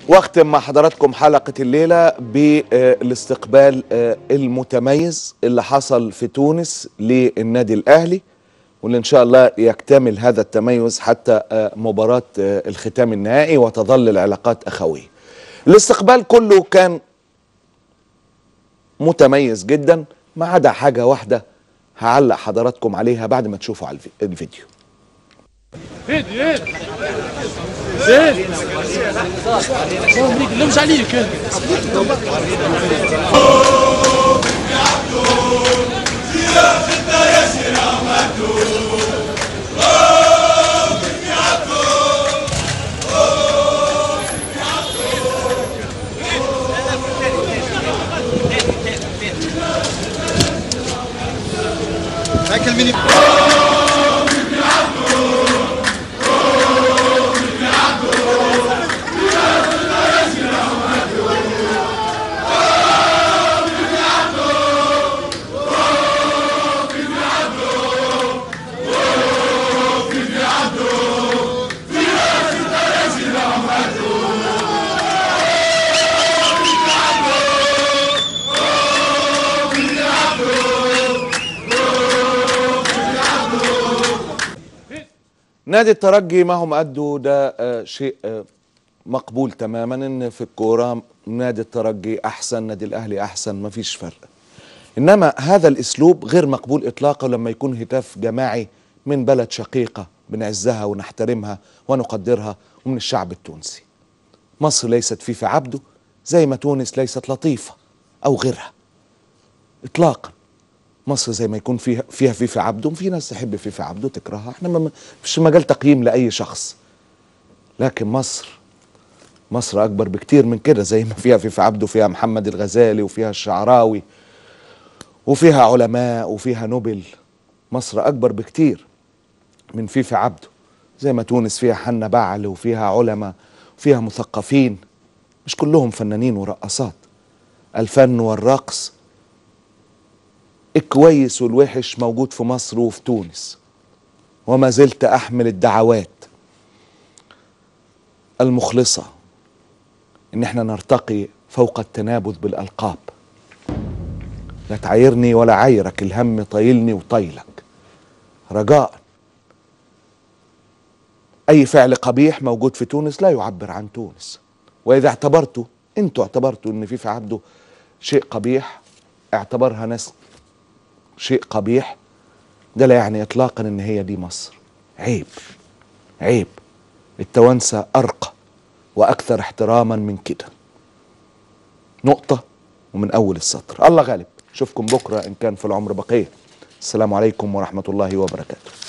واختم مع حضراتكم حلقة الليلة بالاستقبال المتميز اللي حصل في تونس للنادي الأهلي واللي إن شاء الله يكتمل هذا التميز حتى مباراة الختام النهائي وتظل العلاقات أخوية الاستقبال كله كان متميز جدا ما عدا حاجة واحدة هعلق حضراتكم عليها بعد ما تشوفوا على الفيديو هادي هادي هادي الله يبارك لمش عليك هاك الميني نادي الترجي ما هم أدوا ده آه، شيء آه، مقبول تماما ان في الكوره نادي الترجي احسن نادي الاهلي احسن ما فيش فرق انما هذا الاسلوب غير مقبول اطلاقا لما يكون هتاف جماعي من بلد شقيقه بنعزها ونحترمها ونقدرها ومن الشعب التونسي مصر ليست فيفا عبده زي ما تونس ليست لطيفه او غيرها اطلاقا مصر زي ما يكون فيها فيها فيفا عبده في ناس تحب فيفا عبده تكرهها احنا ما مش مجال تقييم لاي شخص لكن مصر مصر اكبر بكتير من كده زي ما فيها فيفا عبده فيها محمد الغزالي وفيها الشعراوي وفيها علماء وفيها نوبل مصر اكبر بكتير من فيفا عبده زي ما تونس فيها حنا بعل وفيها علماء وفيها مثقفين مش كلهم فنانين ورقصات الفن والرقص الكويس والوحش موجود في مصر وفي تونس وما زلت احمل الدعوات المخلصه ان احنا نرتقي فوق التنابذ بالالقاب لا تعايرني ولا عايرك الهم طايلني وطايلك رجاء اي فعل قبيح موجود في تونس لا يعبر عن تونس واذا اعتبرتوا انتوا اعتبرتوا ان في عبده شيء قبيح اعتبرها ناس شيء قبيح ده لا يعني اطلاقا ان هي دي مصر عيب عيب التوانسه ارقى واكثر احتراما من كده نقطه ومن اول السطر الله غالب اشوفكم بكره ان كان في العمر بقيه السلام عليكم ورحمه الله وبركاته